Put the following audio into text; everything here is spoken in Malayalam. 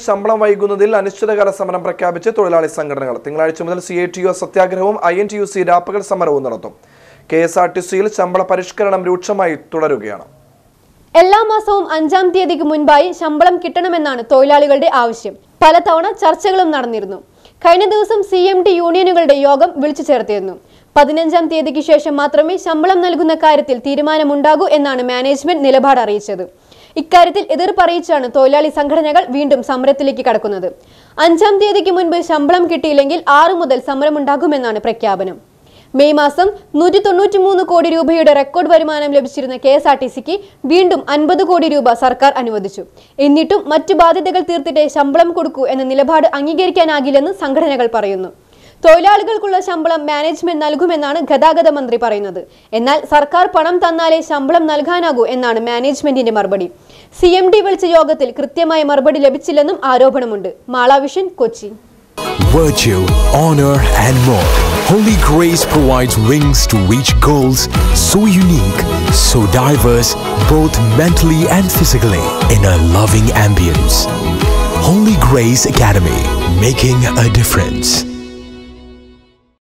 ശമ്പളം വൈകുന്നതിൽ അനിശ്ചിതകാല സമരം പ്രഖ്യാപിച്ച് തൊഴിലാളി സംഘടനകൾ തിങ്കളാഴ്ച മുതൽ സി ഐ ടി യു സത്യാഗ്രഹവും I N T U C രാപ്പകൽ സമരവും നടത്തും കെ എസ് ആർ ടി സിയിൽ ശമ്പള പരിഷ്കരണം രൂക്ഷമായി തുടരുകയാണ് എല്ലാ മാസവും അഞ്ചാം തീയതിക്ക് മുൻപായി ശമ്പളം കിട്ടണമെന്നാണ് തൊഴിലാളികളുടെ ആവശ്യം പലതവണ ചർച്ചകളും നടന്നിരുന്നു കഴിഞ്ഞ ദിവസം സി എം ടി യൂണിയനുകളുടെ യോഗം വിളിച്ചു ചേർത്തിരുന്നു പതിനഞ്ചാം തീയതിക്ക് ശേഷം മാത്രമേ ശമ്പളം നൽകുന്ന കാര്യത്തിൽ തീരുമാനമുണ്ടാകൂ എന്നാണ് മാനേജ്മെന്റ് നിലപാട് അറിയിച്ചത് ഇക്കാര്യത്തിൽ എതിർപ്പ് അറിയിച്ചാണ് തൊഴിലാളി സംഘടനകൾ വീണ്ടും സമരത്തിലേക്ക് കടക്കുന്നത് അഞ്ചാം തീയതിക്ക് മുൻപ് ശമ്പളം കിട്ടിയില്ലെങ്കിൽ ആറു മുതൽ സമരമുണ്ടാകുമെന്നാണ് പ്രഖ്യാപനം മെയ് മാസം നൂറ്റി തൊണ്ണൂറ്റി മൂന്ന് കോടി രൂപയുടെ റെക്കോർഡ് വരുമാനം ലഭിച്ചിരുന്ന കെ എസ് ആർ ടി സിക്ക് വീണ്ടും അൻപത് കോടി രൂപ സർക്കാർ അനുവദിച്ചു എന്നിട്ടും മറ്റു ബാധ്യതകൾ തീർത്തിട്ടേ ശമ്പളം കൊടുക്കൂ എന്ന നിലപാട് അംഗീകരിക്കാനാകില്ലെന്ന് സംഘടനകൾ പറയുന്നു തൊഴിലാളികൾക്കുള്ള ശമ്പളം മാനേജ്മെന്റ് നൽകുമെന്നാണ് ഗതാഗത മന്ത്രി പറയുന്നത് എന്നാൽ സർക്കാർ പണം തന്നാലേ ശമ്പളം നൽകാനാകൂ എന്നാണ് മാനേജ്മെന്റിന്റെ മറുപടി സി എം ഡി വിളിച്ച യോഗത്തിൽ കൃത്യമായ മറുപടി ലഭിച്ചില്ലെന്നും ആരോപണമുണ്ട് Mala Vision Kochi virtue, honor, and more. Holy Grace provides wings to reach goals so unique, so diverse, both mentally and physically, in a loving ambience. Holy Grace Academy, making a difference.